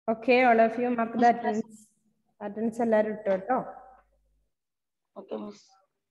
Okay all of you mark the attendance attendance എല്ലാവരും ഇട്ടോ കേട്ടോ ഓക്കെ മിസ്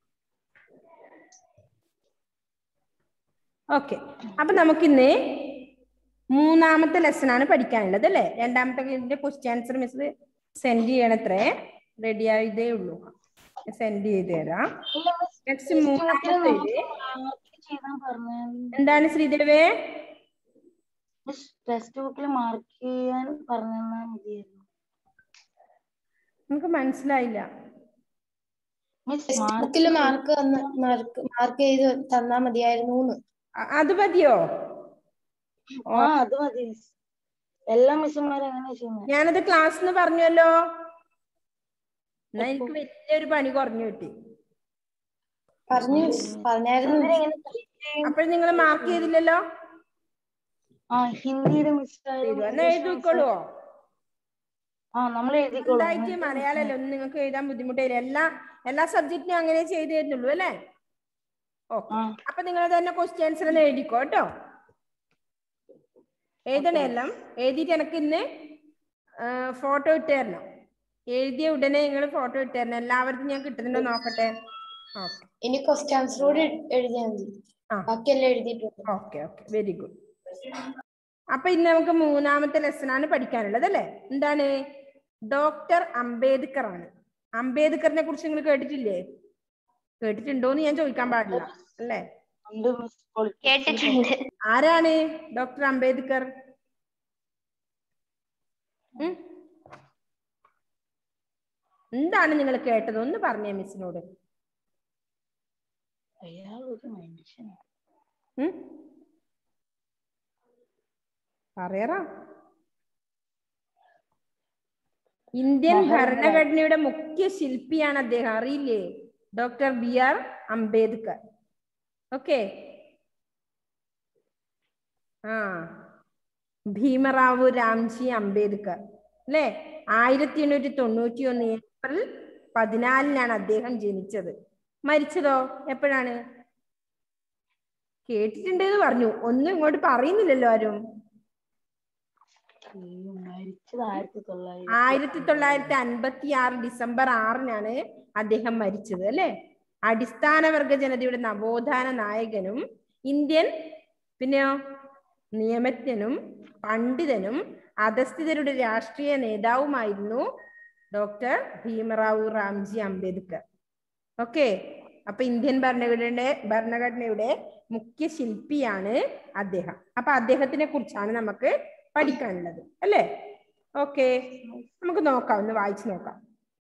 ഓക്കെ അപ്പൊ നമുക്കിന്ന് മൂന്നാമത്തെ ലെസൺ ആണ് പഠിക്കാനുള്ളത് അല്ലേ രണ്ടാമത്തെ ഇതിന്റെ ക്വസ്റ്റ്യൻ ആൻസർ മിസ് സെൻഡ് ചെയ്യണത്രേ റെഡി ആയതേ ഉള്ളൂ സെൻഡ് ചെയ്ത് തരാം നെക്സ്റ്റ് മൂന്നാമത്തെ ഇത് മാർക്ക് ചെയ്താൽ പറഞ്ഞു എന്താണ് ശ്രീദേവേ മിസ് ടെക്സ്റ്റ് ബുക്കിൽ മാർക്ക് ചെയ്യാൻ പറഞ്ഞാൽ മതിയായിരുന്നു നമുക്ക് മനസ്സിലായില്ല മിസ് ബുക്കിൽ മാർക്ക് മാർക്ക് മാർക്ക് ചെയ്ത് തന്നാ മതിയായിരുന്നു അ- അത് മതിയോ ആ അത് മതി മിസ് എല്ലാ മിസ്സുമാരും അങ്ങനെ ചെയ്യുന്നത് ഞാനത് ക്ലാസ് എന്ന് പറഞ്ഞല്ലോ എന്നാ എനിക്ക് വലിയൊരു പണി കുറഞ്ഞു കിട്ടി പറഞ്ഞു പറഞ്ഞായിരുന്നു അപ്പോൾ നിങ്ങൾ മാർക്ക് ചെയ്തില്ലല്ലോ ആ ഹിന്ദിയുടെ മിസ് ചെയ്തു എന്നാ എഴുതിക്കോളുവോ ആ നമ്മൾ എഴുതിക്കോളും എന്തായിട്ട് മലയാളമല്ലേ ഒന്നും നിങ്ങൾക്ക് എഴുതാൻ ബുദ്ധിമുട്ടില്ല എല്ലാ എല്ലാ സബ്ജക്റ്റിനും അങ്ങനെ ചെയ്തു തരുന്നുള്ളൂ അല്ലേ ഓക്കെ ആ അപ്പൊ നിങ്ങൾ തന്നെ ക്വസ്റ്റ്യൻ ആൻസർ ഒന്ന് എഴുതിക്കോ കേട്ടോ എഴുതണേ എല്ലാം എഴുതിയിട്ട് എനിക്ക് ഇന്ന് ഫോട്ടോ ഇട്ട് തരണം എഴുതിയ ഉടനെ നിങ്ങൾ ഫോട്ടോ ഇട്ട് തരണം എല്ലാവർക്കും ഞാൻ കിട്ടുന്നുണ്ടോ നോക്കട്ടെ ഓക്കെ ഇനി ക്വസ്റ്റ്യൻ ആൻസർ കൂടി എഴുതിയാൽ മതി ആ. ബാക്കിയെല്ലാം എഴുതിയിട്ടുണ്ട് ഓക്കെ ഓക്കെ വെരി ഗുഡ് അപ്പൊ ഇന്ന് നമുക്ക് മൂന്നാമത്തെ ലെസൺ ആണ് പഠിക്കാനുള്ളത് അല്ലേ എന്താണ് ഡോക്ടർ അംബേദ്കർ ആണ് അംബേദ്കറിനെ കുറിച്ച് നിങ്ങൾ കേട്ടിട്ടില്ലേ കേട്ടിട്ടുണ്ടോന്ന് ഞാൻ ചോദിക്കാൻ പാടില്ല അല്ലേ ഉണ്ട് മിസ് കേട്ടിട്ടുണ്ട് ആരാണ് ഡോക്ടർ അംബേദ്കർ ഉം? എന്താണ് നിങ്ങൾ കേട്ടത് ഒന്ന് പറഞ്ഞേ മിസ്സിനോട് അയാൾ ഒരു മനുഷ്യനാണ് ഉം? പറയറാ ഇന്ത്യൻ ഭരണഘടനയുടെ മുഖ്യ ശില്പിയാണ് അദ്ദേഹം അറിയില്ലേ doctor B R Ambedkar okay ആ ഭീമറാവു രാംജി അംബേദ്കർ അല്ലേ ആയിരത്തി എണ്ണൂറ്റി തൊണ്ണൂറ്റി ഒന്ന് ഏപ്രിൽ പതിനാലിനാണ് അദ്ദേഹം ജനിച്ചത് മരിച്ചതോ എപ്പോഴാണ് കേട്ടിട്ടുണ്ട് എന്ന് പറഞ്ഞു ഒന്നും ഇങ്ങോട്ട് പറയുന്നില്ലല്ലോ ആരും അയ്യോ, മരിച്ചത് ആയിരത്തി തൊള്ളായിരത്തി ആയിരത്തി തൊള്ളായിരത്തി അൻപത്തി ആറ് ഡിസംബർ ആറിനാണ് അദ്ദേഹം മരിച്ചത് അല്ലെ അടിസ്ഥാന വർഗ ജനതയുടെ നവോത്ഥാന നായകനും ഇന്ത്യൻ പിന്നെയോ നിയമജ്ഞനും പണ്ഡിതനും അധസ്ഥിതരുടെ രാഷ്ട്രീയ നേതാവുമായിരുന്നു ഡോക്ടർ ഭീമറാവു റാംജി അംബേദ്കർ ഓക്കെ അപ്പൊ ഇന്ത്യൻ ഭരണഘടനയുടെ ഭരണഘടനയുടെ മുഖ്യ ശില്പിയാണ് അദ്ദേഹം അപ്പൊ അദ്ദേഹത്തിനെ കുറിച്ചാണ് നമുക്ക് പഠിക്കാനുള്ളത് അല്ലേ ഓക്കെ നമുക്ക് നോക്കാം ഒന്ന് വായിച്ചു നോക്കാം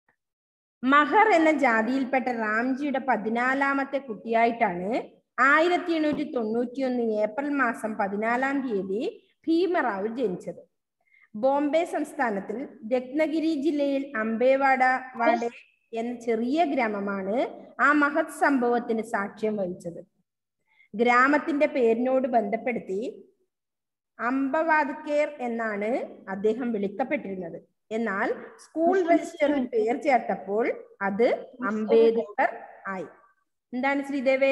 മഹർ എന്ന ജാതിയിൽപ്പെട്ട റാംജിയുടെ പതിനാലാമത്തെ കുട്ടിയായിട്ടാണ് ആയിരത്തി എണ്ണൂറ്റി തൊണ്ണൂറ്റി ഒന്ന് ഏപ്രിൽ മാസം പതിനാലാം തീയതി ഭീമറാവു ജനിച്ചത് ബോംബെ സംസ്ഥാനത്തിൽ രത്നഗിരി ജില്ലയിൽ അംബേവാഡ വാഡെ എന്ന ചെറിയ ഗ്രാമമാണ് ആ മഹത് സംഭവത്തിന് സാക്ഷ്യം വഹിച്ചത് ഗ്രാമത്തിന്റെ പേരിനോട് ബന്ധപ്പെടുത്തി അംബവാദ്കേർ എന്നാണ് അദ്ദേഹം വിളിക്കപ്പെട്ടിരുന്നത് എന്നാൽ സ്കൂൾ രജിസ്റ്ററിൽ പേർ ചേർത്തപ്പോൾ അത് അംബേദ്കർ ആയി എന്താണ് ശ്രീദേവേ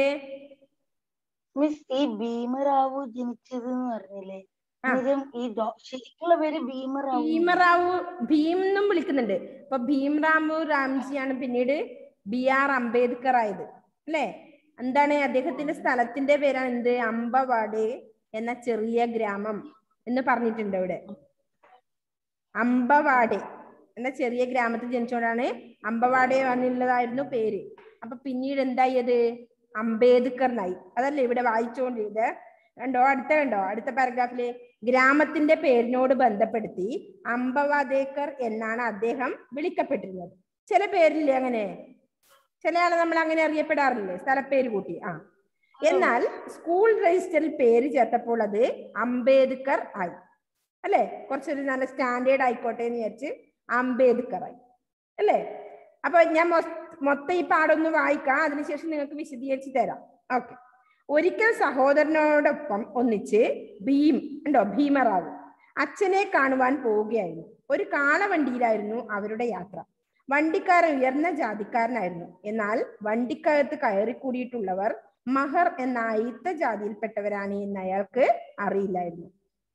മിസ് ഈ ഭീമറാവു ജനിച്ചത് എന്ന് പറഞ്ഞില്ലേ ആ. അന്നേരം ഈ ഡോ- ശരിക്കുള്ള പേര് ഭീമറാവു ഭീമറാവു ഭീം എന്നും വിളിക്കുന്നുണ്ട് ഇപ്പൊ ഭീംറാവു രാംജിയാണ് പിന്നീട് ബി ആർ അംബേദ്കർ ആയത് അല്ലേ എന്താണ് അദ്ദേഹത്തിന്റെ സ്ഥലത്തിന്റെ പേരാണ് എന്ത് അമ്പവാടെ എന്ന ചെറിയ ഗ്രാമം എന്ന് പറഞ്ഞിട്ടുണ്ട് ഇവിടെ അമ്പവാടെ എന്ന ചെറിയ ഗ്രാമത്തിൽ ജനിച്ചുകൊണ്ടാണ് അമ്പവാടെ എന്നുള്ളതായിരുന്നു പേര് അപ്പൊ പിന്നീട് എന്തായത് അംബേദ്കർ എന്നായി അതല്ലേ ഇവിടെ വായിച്ചുകൊണ്ടിരുന്നത് കണ്ടോ അടുത്ത കണ്ടോ അടുത്ത പാരഗ്രാഫില് ഗ്രാമത്തിന്റെ പേരിനോട് ബന്ധപ്പെടുത്തി അംബവാദേക്കർ എന്നാണ് അദ്ദേഹം വിളിക്കപ്പെട്ടിരുന്നത് ചില പേരില്ലേ അങ്ങനെ ചില ആളെ നമ്മൾ അങ്ങനെ അറിയപ്പെടാറില്ലേ സ്ഥലപ്പേര് കൂട്ടി ആ എന്നാൽ സ്കൂൾ രജിസ്റ്ററിൽ പേര് ചേർത്തപ്പോൾ അത് അംബേദ്കർ ആയി അല്ലെ കുറച്ചൊരു നല്ല സ്റ്റാൻഡേർഡ് ആയിക്കോട്ടെ എന്ന് വിചാരിച്ച് അംബേദ്കർ ആയി അല്ലേ അപ്പൊ ഞാൻ മൊ- മൊത്തം ഈ പാടൊന്ന് വായിക്കാം അതിനുശേഷം നിങ്ങൾക്ക് വിശദീകരിച്ച് തരാം ഓക്കെ ഒരിക്കൽ സഹോദരനോടൊപ്പം ഒന്നിച്ച് ഭീം ഉണ്ടോ ഭീമറാവു അച്ഛനെ കാണുവാൻ പോവുകയായിരുന്നു ഒരു കാളവണ്ടിയിലായിരുന്നു അവരുടെ യാത്ര വണ്ടിക്കാരൻ ഉയർന്ന ജാതിക്കാരനായിരുന്നു എന്നാൽ വണ്ടിക്കകത്ത് കയറിക്കൂടിയിട്ടുള്ളവർ മഹർ എന്ന അയിത്ത ജാതിയിൽപ്പെട്ടവരാണ് എന്ന് അയാൾക്ക് അറിയില്ലായിരുന്നു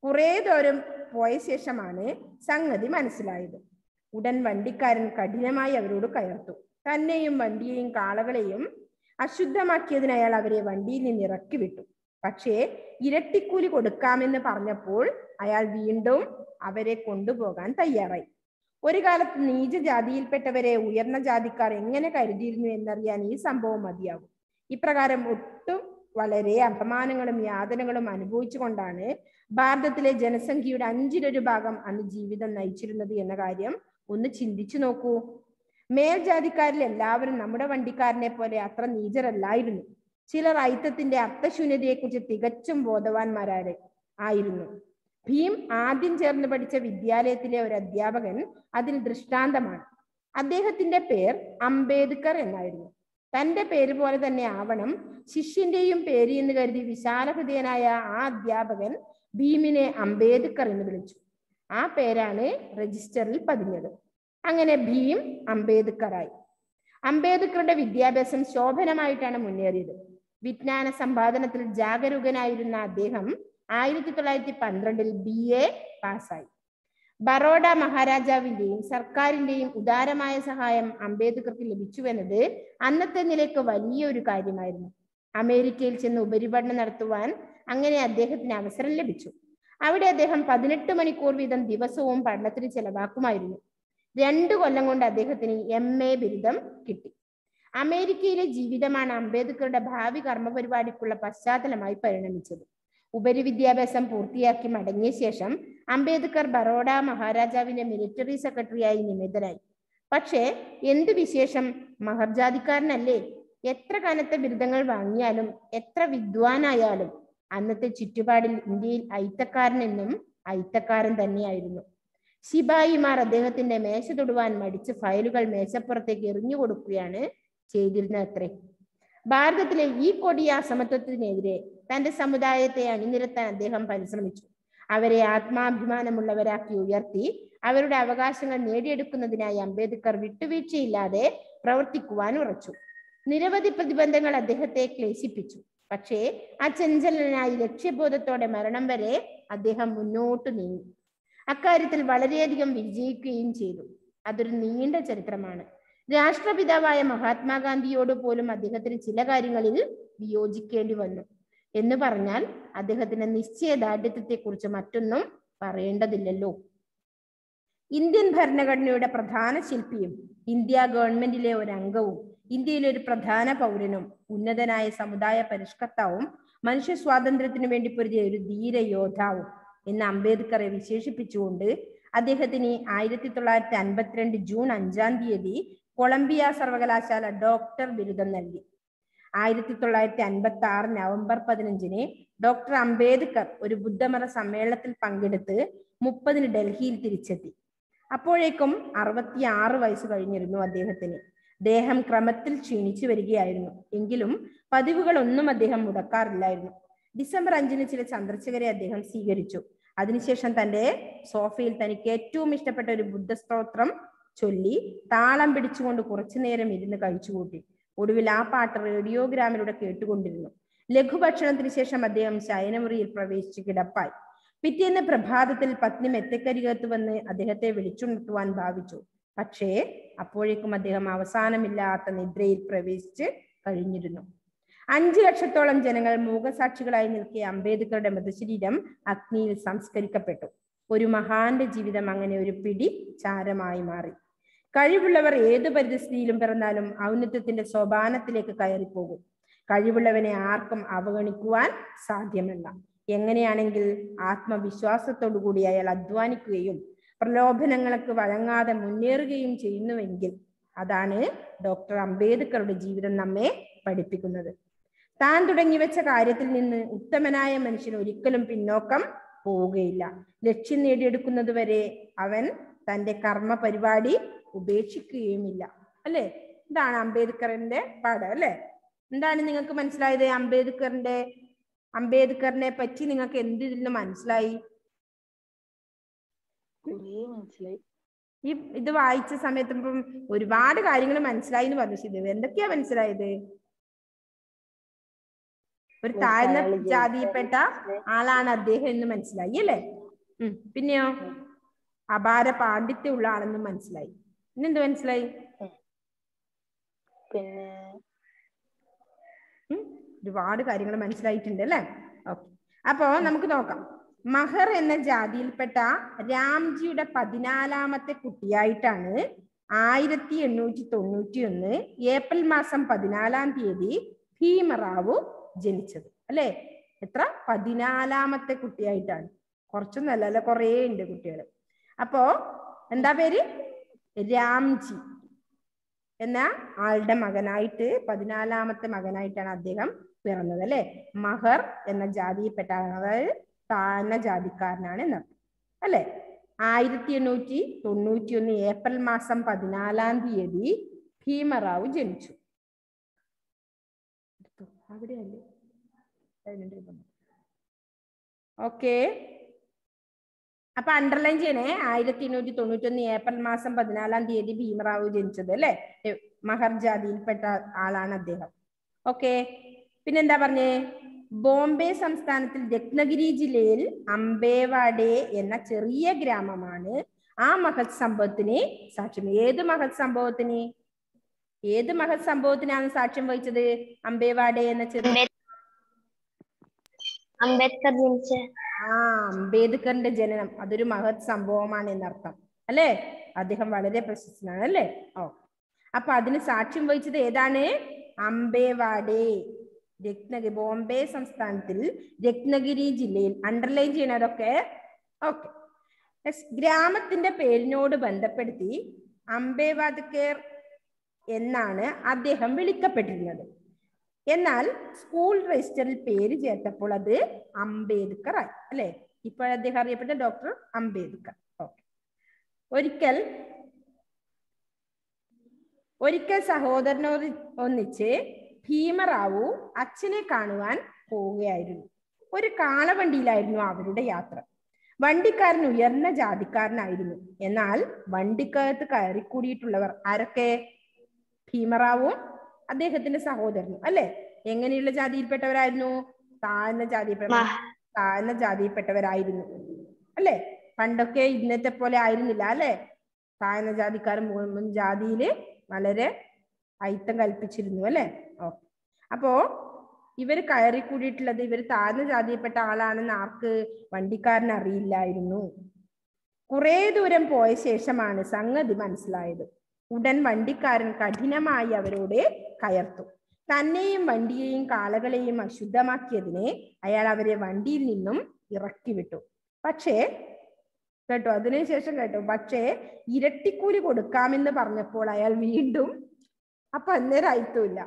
കുറെ ദൂരം പോയ ശേഷമാണ് സംഗതി മനസ്സിലായത് ഉടൻ വണ്ടിക്കാരൻ കഠിനമായി അവരോട് കയർത്തു തന്നെയും വണ്ടിയെയും കാളകളെയും അശുദ്ധമാക്കിയതിന് അയാൾ അവരെ വണ്ടിയിൽ നിന്ന് ഇറക്കി വിട്ടു പക്ഷേ ഇരട്ടിക്കൂലി കൊടുക്കാമെന്ന് പറഞ്ഞപ്പോൾ അയാൾ വീണ്ടും അവരെ കൊണ്ടുപോകാൻ തയ്യാറായി ഒരു കാലത്ത് നീച ജാതിയിൽപ്പെട്ടവരെ ഉയർന്ന ജാതിക്കാർ എങ്ങനെ കരുതിയിരുന്നു എന്നറിയാൻ ഈ സംഭവം മതിയാകും ഇപ്രകാരം ഒട്ടും വളരെ അപമാനങ്ങളും യാതനകളും അനുഭവിച്ചുകൊണ്ടാണ് ഭാരതത്തിലെ ജനസംഖ്യയുടെ അഞ്ചിലൊരു ഭാഗം അന്ന് ജീവിതം നയിച്ചിരുന്നത് എന്ന കാര്യം ഒന്ന് ചിന്തിച്ചു നോക്കൂ മേൽജാതിക്കാരിൽ എല്ലാവരും നമ്മുടെ വണ്ടിക്കാരനെ പോലെ അത്ര നീചരല്ലായിരുന്നു ചിലർ ഐത്തത്തിന്റെ അർത്ഥശൂന്യതയെക്കുറിച്ച് തികച്ചും ബോധവാന്മാരാണ് ആയിരുന്നു ഭീം ആദ്യം ചേർന്ന് പഠിച്ച വിദ്യാലയത്തിലെ ഒരു അധ്യാപകൻ അതിൽ ദൃഷ്ടാന്തമാണ് അദ്ദേഹത്തിന്റെ പേർ അംബേദ്കർ എന്നായിരുന്നു തന്റെ പേര് പോലെ തന്നെ ആവണം ശിഷ്യന്റെയും പേര് എന്ന് കരുതി വിശാലഹൃദയനായ ആ അധ്യാപകൻ ഭീമിനെ അംബേദ്കർ എന്ന് വിളിച്ചു ആ പേരാണ് രജിസ്റ്ററിൽ പതിഞ്ഞത് അങ്ങനെ ഭീം അംബേദ്കറായി അംബേദ്കറുടെ വിദ്യാഭ്യാസം ശോഭനമായിട്ടാണ് മുന്നേറിയത് വിജ്ഞാന സമ്പാദനത്തിൽ ജാഗരൂകനായിരുന്ന അദ്ദേഹം ആയിരത്തി തൊള്ളായിരത്തി പന്ത്രണ്ടിൽ ബി എ പാസ്സായി ബറോഡ മഹാരാജാവിന്റെയും സർക്കാരിന്റെയും ഉദാരമായ സഹായം അംബേദ്കർക്ക് ലഭിച്ചുവെന്നത് അന്നത്തെ നിലയ്ക്ക് വലിയൊരു കാര്യമായിരുന്നു അമേരിക്കയിൽ ചെന്ന് ഉപരിപഠനം നടത്തുവാൻ അങ്ങനെ അദ്ദേഹത്തിന് അവസരം ലഭിച്ചു അവിടെ അദ്ദേഹം പതിനെട്ട് മണിക്കൂർ വീതം ദിവസവും പഠനത്തിന് ചെലവാക്കുമായിരുന്നു രണ്ടു കൊല്ലം കൊണ്ട് അദ്ദേഹത്തിന് എം എ ബിരുദം കിട്ടി അമേരിക്കയിലെ ജീവിതമാണ് അംബേദ്കറുടെ ഭാവി കർമ്മപരിപാടിക്കുള്ള പശ്ചാത്തലമായി പരിണമിച്ചത് ഉപരിവിദ്യാഭ്യാസം പൂർത്തിയാക്കി മടങ്ങിയ ശേഷം അംബേദ്കർ ബറോഡ മഹാരാജാവിന്റെ മിലിറ്ററി സെക്രട്ടറിയായി നിയമിതനായി പക്ഷേ എന്തു വിശേഷം മഹർജാതിക്കാരനല്ലേ എത്ര കനത്ത ബിരുദങ്ങൾ വാങ്ങിയാലും എത്ര വിദ്വാനായാലും അന്നത്തെ ചുറ്റുപാടിൽ ഇന്ത്യയിൽ ഐത്തക്കാരനെന്നും ഐത്തക്കാരൻ തന്നെയായിരുന്നു ശിപായിമാർ അദ്ദേഹത്തിന്റെ മേശ തൊടുവാൻ മടിച്ച് ഫയലുകൾ മേശപ്പുറത്തേക്ക് എറിഞ്ഞു കൊടുക്കുകയാണ് ചെയ്തിരുന്നത് അത്രേ ഭാരതത്തിലെ ഈ കൊടിയ അസമത്വത്തിനെതിരെ തന്റെ സമുദായത്തെ അണിനിരത്താൻ അദ്ദേഹം പരിശ്രമിച്ചു അവരെ ആത്മാഭിമാനമുള്ളവരാക്കി ഉയർത്തി അവരുടെ അവകാശങ്ങൾ നേടിയെടുക്കുന്നതിനായി അംബേദ്കർ വിട്ടുവീഴ്ചയില്ലാതെ പ്രവർത്തിക്കുവാൻ ഉറച്ചു നിരവധി പ്രതിബന്ധങ്ങൾ അദ്ദേഹത്തെ ക്ലേശിപ്പിച്ചു പക്ഷേ അചഞ്ചലനായി ലക്ഷ്യബോധത്തോടെ മരണം വരെ അദ്ദേഹം മുന്നോട്ട് നീങ്ങി അക്കാര്യത്തിൽ വളരെയധികം വിജയിക്കുകയും ചെയ്തു അതൊരു നീണ്ട ചരിത്രമാണ് രാഷ്ട്രപിതാവായ മഹാത്മാഗാന്ധിയോട് പോലും അദ്ദേഹത്തിന് ചില കാര്യങ്ങളിൽ വിയോജിക്കേണ്ടി വന്നു എന്ന് പറഞ്ഞാൽ അദ്ദേഹത്തിന്റെ നിശ്ചയദാർഢ്യത്തെ കുറിച്ച് മറ്റൊന്നും പറയേണ്ടതില്ലല്ലോ ഇന്ത്യൻ ഭരണഘടനയുടെ പ്രധാന ശില്പിയും ഇന്ത്യ ഗവൺമെന്റിലെ ഒരു അംഗവും ഇന്ത്യയിലെ ഒരു പ്രധാന പൗരനും ഉന്നതനായ സമുദായ പരിഷ്കർത്താവും മനുഷ്യ സ്വാതന്ത്ര്യത്തിനു വേണ്ടി പൊരുതിയ ഒരു ധീര യോദ്ധാവും എന്ന് അംബേദ്കറെ വിശേഷിപ്പിച്ചുകൊണ്ട് അദ്ദേഹത്തിന് ആയിരത്തി തൊള്ളായിരത്തി അൻപത്തിരണ്ട് ജൂൺ അഞ്ചാം തീയതി കൊളംബിയ സർവകലാശാല ഡോക്ടർ ബിരുദം നൽകി ആയിരത്തി തൊള്ളായിരത്തി അൻപത്തി ആറ് നവംബർ പതിനഞ്ചിന് ഡോക്ടർ അംബേദ്കർ ഒരു ബുദ്ധമത സമ്മേളനത്തിൽ പങ്കെടുത്ത് മുപ്പതിന് ഡൽഹിയിൽ തിരിച്ചെത്തി അപ്പോഴേക്കും അറുപത്തി ആറ് വയസ്സ് കഴിഞ്ഞിരുന്നു അദ്ദേഹത്തിന് ദേഹം ക്രമത്തിൽ ക്ഷീണിച്ചു വരികയായിരുന്നു എങ്കിലും പതിവുകളൊന്നും അദ്ദേഹം മുടക്കാറില്ലായിരുന്നു ഡിസംബർ അഞ്ചിന് ചില സന്ദർശകരെ അദ്ദേഹം സ്വീകരിച്ചു അതിനുശേഷം തന്റെ സോഫയിൽ തനിക്ക് ഏറ്റവും ഇഷ്ടപ്പെട്ട ഒരു ബുദ്ധസ്തോത്രം ചൊല്ലി താളം പിടിച്ചുകൊണ്ട് കുറച്ചു നേരം ഇരുന്ന് കഴിച്ചുകൂട്ടി ഒടുവിൽ ആ പാട്ട് റേഡിയോഗ്രാമിലൂടെ കേട്ടുകൊണ്ടിരുന്നു ലഘുഭക്ഷണത്തിന് ശേഷം അദ്ദേഹം ശയനമുറിയിൽ പ്രവേശിച്ച് കിടപ്പായി പിറ്റേന്ന് പ്രഭാതത്തിൽ പത്നി മെത്തക്കരികത്ത് വന്ന് അദ്ദേഹത്തെ വിളിച്ചുണർത്തുവാൻ ഭാവിച്ചു പക്ഷേ അപ്പോഴേക്കും അദ്ദേഹം അവസാനമില്ലാത്ത നിദ്രയിൽ പ്രവേശിച്ച് കഴിഞ്ഞിരുന്നു അഞ്ചു ലക്ഷത്തോളം ജനങ്ങൾ മൂകസാക്ഷികളായി നിൽക്കിയ അംബേദ്കറുടെ മൃതശരീരം അഗ്നിയിൽ സംസ്കരിക്കപ്പെട്ടു ഒരു മഹാന്റെ ജീവിതം അങ്ങനെ ഒരു പിടി ചാരമായി മാറി കഴിവുള്ളവർ ഏതു പരിസ്ഥിതിയിലും പിറന്നാലും ഔന്നത്യത്തിന്റെ സോപാനത്തിലേക്ക് കയറിപ്പോകും കഴിവുള്ളവനെ ആർക്കും അവഗണിക്കുവാൻ സാധ്യമല്ല എങ്ങനെയാണെങ്കിൽ ആത്മവിശ്വാസത്തോടുകൂടി അയാൾ അധ്വാനിക്കുകയും പ്രലോഭനങ്ങൾക്ക് വഴങ്ങാതെ മുന്നേറുകയും ചെയ്യുന്നുവെങ്കിൽ അതാണ് ഡോക്ടർ അംബേദ്കറുടെ ജീവിതം നമ്മെ പഠിപ്പിക്കുന്നത് താൻ തുടങ്ങി വെച്ച കാര്യത്തിൽ നിന്ന് ഉത്തമനായ മനുഷ്യൻ ഒരിക്കലും പിന്നോക്കം പോവുകയില്ല ലക്ഷ്യം നേടിയെടുക്കുന്നത് വരെ അവൻ തന്റെ കർമ്മ പരിപാടി ഉപേക്ഷിക്കുകയുമില്ല അല്ലെ ഇതാണ് അംബേദ്കറിന്റെ പാഠം അല്ലെ എന്താണ് നിങ്ങൾക്ക് മനസ്സിലായത് അംബേദ്കറിന്റെ അംബേദ്കറിനെ പറ്റി നിങ്ങൾക്ക് എന്ത് ഇതിൽ നിന്ന് മനസ്സിലായി കുറേ മനസ്സിലായി ഈ ഇത് വായിച്ച സമയത്ത് ഇപ്പം ഒരുപാട് കാര്യങ്ങൾ മനസ്സിലായി എന്ന് പറഞ്ഞു ശരി എന്തൊക്കെയാ മനസ്സിലായത് ഒരു മിസ്, താഴ്ന്ന അയാള് ജനിച്ചത് ജാതിയിൽപ്പെട്ട ആളാണ് അദ്ദേഹം എന്ന് മനസ്സിലായി അല്ലേ ഉം പിന്നെയോ അപാര പാണ്ഡിത്യമുള്ള ആളെന്ന് മനസ്സിലായി പിന്നെന്ത് മനസ്സിലായി പിന്നെ ഉം ഒരുപാട് കാര്യങ്ങൾ മനസ്സിലായിട്ടുണ്ട് അല്ലേ ഓക്കെ അപ്പോ നമുക്ക് നോക്കാം മഹർ എന്ന ജാതിയിൽപ്പെട്ട രാംജിയുടെ പതിനാലാമത്തെ കുട്ടിയായിട്ടാണ് ആയിരത്തി എണ്ണൂറ്റി തൊണ്ണൂറ്റി ഒന്ന് ഏപ്രിൽ മാസം പതിനാലാം തീയതി ഭീമറാവു ജനിച്ചത് അല്ലെ എത്ര പതിനാലാമത്തെ കുട്ടിയായിട്ടാണ് കുറച്ചൊന്നല്ല അല്ല കുറേ ഉണ്ട് കുട്ടികൾ അപ്പോ എന്താ പേര് രാംജി എന്ന ആളുടെ മകനായിട്ട് പതിനാലാമത്തെ മകനായിട്ടാണ് അദ്ദേഹം പിറന്നത് അല്ലെ മഹർ എന്ന ജാതിയിൽപ്പെട്ട ആളാണ്. അതായത് താഴ്ന്ന ജാതിക്കാരനാണ് എന്നർത്ഥം അല്ലെ ആയിരത്തി എണ്ണൂറ്റി തൊണ്ണൂറ്റി ഒന്ന് ഏപ്രിൽ മാസം പതിനാലാം തീയതി ഭീമറാവു ജനിച്ചു അവിടെയല്ലേ ഓക്കെ അപ്പൊ അണ്ടർലൈൻ ചെയ്യണേ ആയിരത്തി എണ്ണൂറ്റി തൊണ്ണൂറ്റി ഒന്ന് ഏപ്രിൽ മാസം പതിനാലാം തീയതി ഭീമറാവു ജനിച്ചത് അല്ലെ മഹർ ജാതിയിൽപ്പെട്ട ആളാണ് അദ്ദേഹം ഓക്കെ പിന്നെന്താ പറഞ്ഞേ ബോംബെ സംസ്ഥാനത്തിൽ രത്നഗിരി ജില്ലയിൽ അംബേവാഡെ എന്ന ചെറിയ ഗ്രാമമാണ് ആ മഹത് സംഭവത്തിന് സാക്ഷ്യം ഏത് മഹത് സംഭവത്തിന് ഏത് മഹത് സംഭവത്തിനാണ് സാക്ഷ്യം വഹിച്ചത് അംബേവാഡെ എന്ന ചെറിയ അംബേദ്കർ ജനിച്ച ആ അംബേദ്കറിന്റെ ജനനം അതൊരു മഹത് സംഭവമാണ് എന്നർത്ഥം അല്ലേ അദ്ദേഹം വളരെ പ്രശസ്തനാണ് അല്ലേ ഓ അപ്പൊ അതിന് സാക്ഷ്യം വഹിച്ചത് ഏതാണ് അംബേവാഡെ രത്നഗിരി ബോംബെ സംസ്ഥാനത്തിൽ രത്നഗിരി ജില്ലയിൽ അണ്ടർലൈൻ ചെയ്യണതൊക്കെ ഓക്കെ ഗ്രാമത്തിന്റെ പേരിനോട് ബന്ധപ്പെടുത്തി അംബേവാദ്കർ എന്നാണ് അദ്ദേഹം വിളിക്കപ്പെട്ടിരുന്നത് എന്നാൽ സ്കൂൾ രജിസ്റ്ററിൽ പേര് ചേർത്തപ്പോൾ അത് അംബേദ്കർ ആയി അല്ലെ ഇപ്പോൾ അദ്ദേഹം അറിയപ്പെട്ട ഡോക്ടർ അംബേദ്കർ ഓക്കെ ഒരിക്കൽ ഒരിക്കൽ സഹോദരനോട് ഒന്നിച്ച് ഭീമറാവു അച്ഛനെ കാണുവാൻ പോവുകയായിരുന്നു ഒരു കാളവണ്ടിയിലായിരുന്നു അവരുടെ യാത്ര വണ്ടിക്കാരൻ ഉയർന്ന ജാതിക്കാരനായിരുന്നു എന്നാൽ വണ്ടിക്കകത്ത് കയറിക്കൂടിയിട്ടുള്ളവർ ആരൊക്കെ ഭീമറാവും അദ്ദേഹത്തിന്റെ സഹോദരനും അല്ലെ എങ്ങനെയുള്ള ജാതിയിൽപ്പെട്ടവരായിരുന്നു താഴ്ന്ന ജാതിയിൽപ്പെട്ട താഴ്ന്ന ജാതിയിൽപ്പെട്ടവരായിരുന്നു അല്ലെ പണ്ടൊക്കെ ഇന്നത്തെ പോലെ ആയിരുന്നില്ല അല്ലെ താഴ്ന്ന ജാതിക്കാരൻ മുഴുവൻ ജാതിയില് വളരെ ഐത്തം കൽപ്പിച്ചിരുന്നു അല്ലെ ഓ അപ്പോ ഇവര് കയറിക്കൂടിയിട്ടുള്ളത് ഇവര് താഴ്ന്ന ജാതിയിൽപ്പെട്ട ആളാണെന്ന് ആർക്ക് വണ്ടിക്കാരൻ അറിയില്ലായിരുന്നു കുറെ ദൂരം പോയ ശേഷമാണ് സംഗതി മനസ്സിലായത് ഉടൻ വണ്ടിക്കാരൻ കഠിനമായി അവരോട് കയർത്തു തന്നെയും വണ്ടിയെയും കാളകളെയും അശുദ്ധമാക്കിയതിനെ അയാൾ അവരെ വണ്ടിയിൽ നിന്നും ഇറക്കി വിട്ടു പക്ഷേ കേട്ടോ അതിനുശേഷം കേട്ടോ പക്ഷേ ഇരട്ടിക്കൂലി കൊടുക്കാമെന്ന് പറഞ്ഞപ്പോൾ അയാൾ വീണ്ടും അപ്പൊ അന്നേരം അയത്തുമില്ല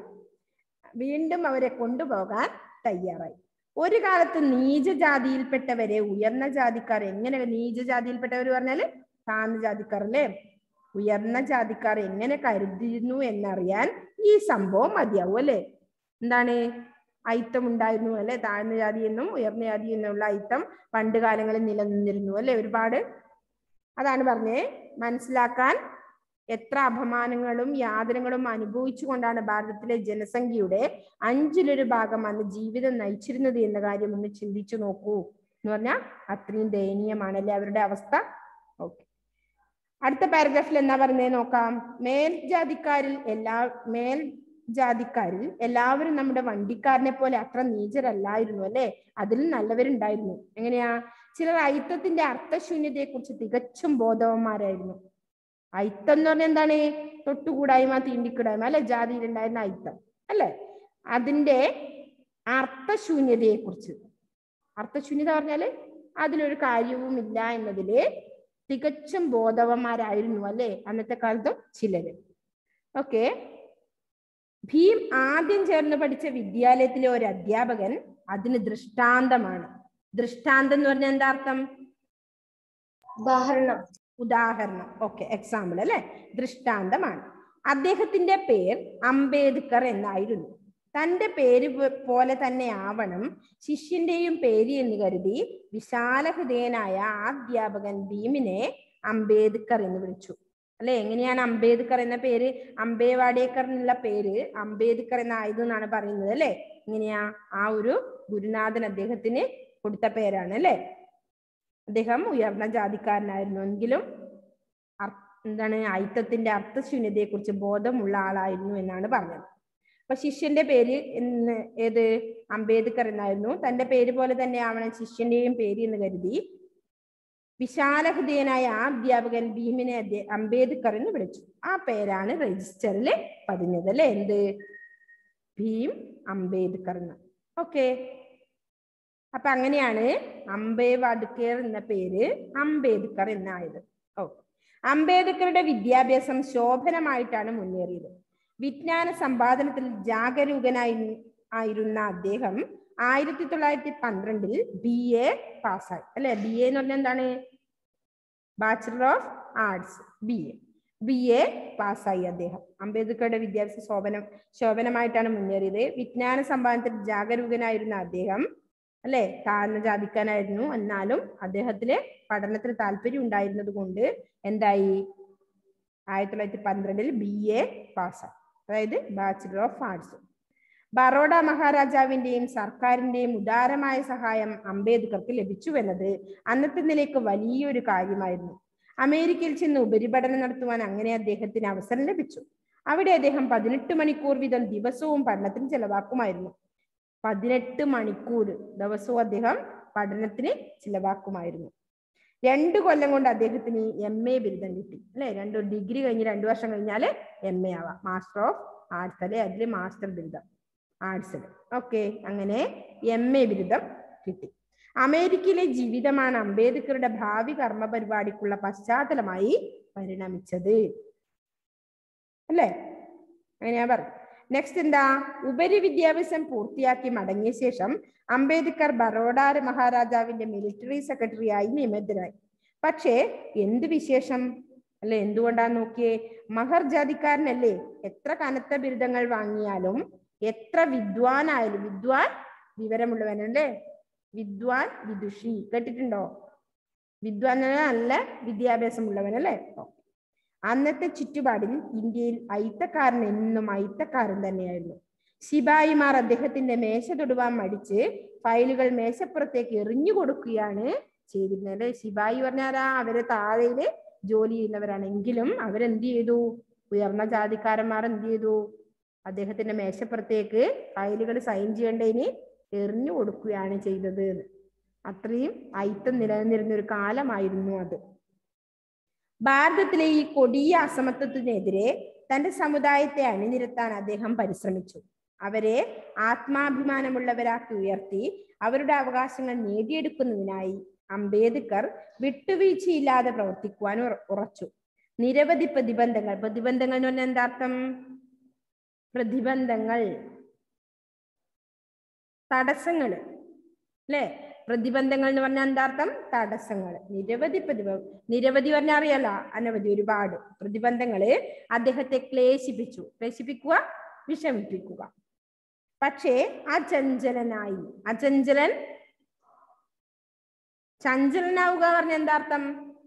വീണ്ടും അവരെ കൊണ്ടുപോകാൻ തയ്യാറായി ഒരു കാലത്ത് നീചജാതിയിൽപ്പെട്ടവരെ ഉയർന്ന ജാതിക്കാർ എങ്ങനെ നീചജാതിയിൽപ്പെട്ടവർ പറഞ്ഞാല് താഴ്ന്ന ജാതിക്കാർ അല്ലേ ഉയർന്ന ജാതിക്കാർ എങ്ങനെ കരുതിയിരുന്നു എന്നറിയാൻ ഈ സംഭവം മതിയാവും അല്ലെ എന്താണ് ഐത്തം ഉണ്ടായിരുന്നു അല്ലെ താഴ്ന്ന ജാതി എന്നും ഉയർന്ന ജാതി എന്നുള്ള ഐത്തം പണ്ട് കാലങ്ങളിൽ നിലനിന്നിരുന്നു അല്ലെ ഒരുപാട് അതാണ് പറഞ്ഞേ മനസ്സിലാക്കാൻ എത്ര അപമാനങ്ങളും യാതനകളും അനുഭവിച്ചുകൊണ്ടാണ് ഭാരതത്തിലെ ജനസംഖ്യയുടെ അഞ്ചിലൊരു ഭാഗം അന്ന് ജീവിതം നയിച്ചിരുന്നത് എന്ന കാര്യം ഒന്ന് ചിന്തിച്ചു നോക്കൂ എന്ന് പറഞ്ഞാൽ അത്രയും ദയനീയമാണല്ലേ അവരുടെ അവസ്ഥ ഓക്കെ അടുത്ത പാരഗ്രാഫിൽ എന്താ പറയുന്നത് നോക്കാം മേൽജാതിക്കാരിൽ എല്ലാ മേൽ ജാതിക്കാരിൽ എല്ലാവരും നമ്മുടെ വണ്ടിക്കാരനെ പോലെ അത്ര നീചരല്ലായിരുന്നു അല്ലെ അതിൽ നല്ലവരുണ്ടായിരുന്നു എങ്ങനെയാ ചിലർ ഐത്തത്തിന്റെ അർത്ഥശൂന്യതയെ കുറിച്ച് തികച്ചും ബോധവന്മാരായിരുന്നു ഐത്തം എന്ന് പറഞ്ഞാൽ എന്താണ് തൊട്ടുകൂടായ്മ തീണ്ടിക്കൂടായ്മ അല്ലെ ജാതിയിലുണ്ടായിരുന്ന ഐത്തം അല്ലെ അതിന്റെ അർത്ഥശൂന്യതയെ കുറിച്ച് അർത്ഥശൂന്യത പറഞ്ഞാല് അതിലൊരു കാര്യവും ഇല്ല എന്നതില് തികച്ചും ബോധവന്മാരായിരുന്നു അല്ലെ അന്നത്തെ കാലത്തും ചിലര് ഓക്കെ ഭീം ആദ്യം ചേർന്ന് പഠിച്ച വിദ്യാലയത്തിലെ ഒരു അധ്യാപകൻ അതിന് ദൃഷ്ടാന്തമാണ് ദൃഷ്ടാന്തം എന്ന് പറഞ്ഞാൽ എന്താ അർത്ഥം ഉദാഹരണം ഉദാഹരണം ഓക്കെ എക്സാമ്പിൾ അല്ലെ ദൃഷ്ടാന്തമാണ് അദ്ദേഹത്തിന്റെ പേർ അംബേദ്കർ എന്നായിരുന്നു തന്റെ പേര് പോ- പോലെ തന്നെ ആവണം ശിഷ്യന്റെയും പേര് എന്ന് കരുതി വിശാലഹൃദയനായ ആ അധ്യാപകൻ ഭീമിനെ അംബേദ്കർ എന്ന് വിളിച്ചു അല്ലെ എങ്ങനെയാണ് അംബേദ്കർ എന്ന പേര് അംബേവാഡേക്കർ എന്നുള്ള പേര് അംബേദ്കർ എന്നായത് എന്നാണ് പറയുന്നത് അല്ലെ ഇങ്ങനെയാ ആ ഒരു ഗുരുനാഥൻ അദ്ദേഹത്തിന് കൊടുത്ത പേരാണ് അല്ലെ അദ്ദേഹം ഉയർന്ന ജാതിക്കാരനായിരുന്നു എങ്കിലും അർ- എന്താണ് അയിത്തത്തിന്റെ അർത്ഥശൂന്യതയെ കുറിച്ച് ബോധമുള്ള ആളായിരുന്നു എന്നാണ് പറഞ്ഞത് അപ്പൊ ശിഷ്യന്റെ പേര് എന്ന് ഏത് അംബേദ്കർ എന്നായിരുന്നു തന്റെ പേര് പോലെ തന്നെ ആവണം ശിഷ്യന്റെയും പേര് എന്ന് കരുതി വിശാലഹൃദയനായ ആ അധ്യാപകൻ ഭീമിനെ അദ്ദേ- അംബേദ്കർ എന്ന് വിളിച്ചു ആ പേരാണ് രജിസ്റ്ററിൽ പതിഞ്ഞത് അല്ലെ എന്ത് ഭീം അംബേദ്കർ എന്ന് ഓക്കെ അപ്പൊ അങ്ങനെയാണ് അംബേവാദ്കർ എന്ന പേര് അംബേദ്കർ എന്നായത് ഓ അംബേദ്കറുടെ വിദ്യാഭ്യാസം ശോഭനമായിട്ടാണ് മുന്നേറിയത് വിജ്ഞാന സമ്പാദനത്തിൽ ജാഗരൂകനായി ആയിരുന്ന അദ്ദേഹം ആയിരത്തി തൊള്ളായിരത്തി പന്ത്രണ്ടിൽ ബി എ പാസ്സായി അല്ലെ ബി എ എന്ന് പറഞ്ഞാൽ എന്താണ് bachelor of arts B A B A പാസ്സായി അദ്ദേഹം അംബേദ്കറുടെ വിദ്യാഭ്യാസ ശോഭനം ശോഭനമായിട്ടാണ് മുന്നേറിയത് വിജ്ഞാന സമ്പാദനത്തിൽ ജാഗരൂകനായിരുന്ന അദ്ദേഹം അല്ലെ താഴ്ന്ന ജാതിക്കാനായിരുന്നു എന്നാലും അദ്ദേഹത്തില് പഠനത്തിന് താല്പര്യം ഉണ്ടായിരുന്നത് കൊണ്ട് എന്തായി ആയിരത്തി തൊള്ളായിരത്തി പന്ത്രണ്ടിൽ ബി എ പാസ്സായി അതായത് ബാച്ചുലർ ഓഫ് ആർട്സ് ബറോഡ മഹാരാജാവിന്റെയും സർക്കാരിന്റെയും ഉദാരമായ സഹായം അംബേദ്കർക്ക് ലഭിച്ചുവെന്നത് അന്നത്തെ നിലയ്ക്ക് വലിയൊരു കാര്യമായിരുന്നു അമേരിക്കയിൽ ചെന്ന് ഉപരിപഠനം നടത്തുവാൻ അങ്ങനെ അദ്ദേഹത്തിന് അവസരം ലഭിച്ചു അവിടെ അദ്ദേഹം പതിനെട്ട് മണിക്കൂർ വീതം ദിവസവും പഠനത്തിന് ചെലവാക്കുമായിരുന്നു പതിനെട്ട് മണിക്കൂർ ദിവസവും അദ്ദേഹം പഠനത്തിന് ചിലവാക്കുമായിരുന്നു രണ്ടു കൊല്ലം കൊണ്ട് അദ്ദേഹത്തിന് എം എ ബിരുദം കിട്ടി അല്ലെ രണ്ടു ഡിഗ്രി കഴിഞ്ഞ് രണ്ടു വർഷം കഴിഞ്ഞാൽ എം എ ആവാം മാസ്റ്റർ ഓഫ് ആർട്സ് അല്ലെ അതിൽ മാസ്റ്റർ ബിരുദം ആർട്സിൽ ഓക്കെ അങ്ങനെ എം എ ബിരുദം കിട്ടി അമേരിക്കയിലെ ജീവിതമാണ് അംബേദ്കറുടെ ഭാവി കർമ്മ പരിപാടിക്കുള്ള പശ്ചാത്തലമായി പരിണമിച്ചത് അല്ലേ അങ്ങനെയാ പറഞ്ഞു നെക്സ്റ്റ് എന്താ ഉപരി വിദ്യാഭ്യാസം പൂർത്തിയാക്കി മടങ്ങിയ ശേഷം അംബേദ്കർ ബറോഡ മഹാരാജാവിന്റെ മിലിറ്ററി സെക്രട്ടറിയായി നിയമിതനായി പക്ഷേ എന്ത് വിശേഷം അല്ലെ എന്തുകൊണ്ടാ നോക്കിയേ മഹർ ജാതിക്കാരനല്ലേ എത്ര കനത്ത ബിരുദങ്ങൾ വാങ്ങിയാലും എത്ര വിദ്വാനായാലും വിദ്വാൻ വിവരമുള്ളവനല്ലേ വിദ്വാൻ വിദുഷി കേട്ടിട്ടുണ്ടോ വിദ്വാൻ എന്ന് പറഞ്ഞാൽ നല്ല വിദ്യാഭ്യാസമുള്ളവൻ അല്ലേ അന്നത്തെ ചുറ്റുപാടിൽ ഇന്ത്യയിൽ അയിത്തക്കാരൻ എന്നും അയിത്തക്കാരൻ തന്നെയായിരുന്നു ശിപായിമാർ അദ്ദേഹത്തിന്റെ മേശ തൊടുവാൻ മടിച്ച് ഫയലുകൾ മേശപ്പുറത്തേക്ക് എറിഞ്ഞു കൊടുക്കുകയാണ് ചെയ്തിരുന്നത് അല്ലെ ശിപായി പറഞ്ഞാലാ അവരെ താഴെയില് ജോലി ചെയ്യുന്നവരാണെങ്കിലും അവരെന്ത് ചെയ്തു ഉയർന്ന ജാതിക്കാരന്മാർ എന്ത് ചെയ്തു അദ്ദേഹത്തിന്റെ മേശപ്പുറത്തേക്ക് ഫയലുകൾ സൈൻ ചെയ്യേണ്ടതിന് എറിഞ്ഞു കൊടുക്കുകയാണ് ചെയ്തത് അത്രയും അയിത്തം നിലനിന്നിരുന്ന ഒരു കാലമായിരുന്നു അത് ഭാരതത്തിലെ ഈ കൊടിയ അസമത്വത്തിനെതിരെ തന്റെ സമുദായത്തെ അണിനിരത്താൻ അദ്ദേഹം പരിശ്രമിച്ചു അവരെ ആത്മാഭിമാനമുള്ളവരാക്കി ഉയർത്തി അവരുടെ അവകാശങ്ങൾ നേടിയെടുക്കുന്നതിനായി അംബേദ്കർ വിട്ടുവീഴ്ചയില്ലാതെ പ്രവർത്തിക്കുവാൻ ഉറ- ഉറച്ചു നിരവധി പ്രതിബന്ധങ്ങൾ പ്രതിബന്ധങ്ങൾ എന്ന് പറഞ്ഞാൽ എന്താ അർത്ഥം പ്രതിബന്ധങ്ങൾ തടസ്സങ്ങള് അല്ലേ പ്രതിബന്ധങ്ങൾ എന്ന് പറഞ്ഞാൽ എന്താ അർത്ഥം തടസ്സങ്ങൾ നിരവധി പ്രതിബ നിരവധി പറഞ്ഞാൽ അറിയാലോ അനവധി ഒരുപാട് പ്രതിബന്ധങ്ങള് അദ്ദേഹത്തെ ക്ലേശിപ്പിച്ചു ക്ലേശിപ്പിക്കുക വിഷമിപ്പിക്കുക പക്ഷേ അചഞ്ചലനായി അചഞ്ചലൻ ചഞ്ചലനാവുക പറഞ്ഞ എന്താ അർത്ഥം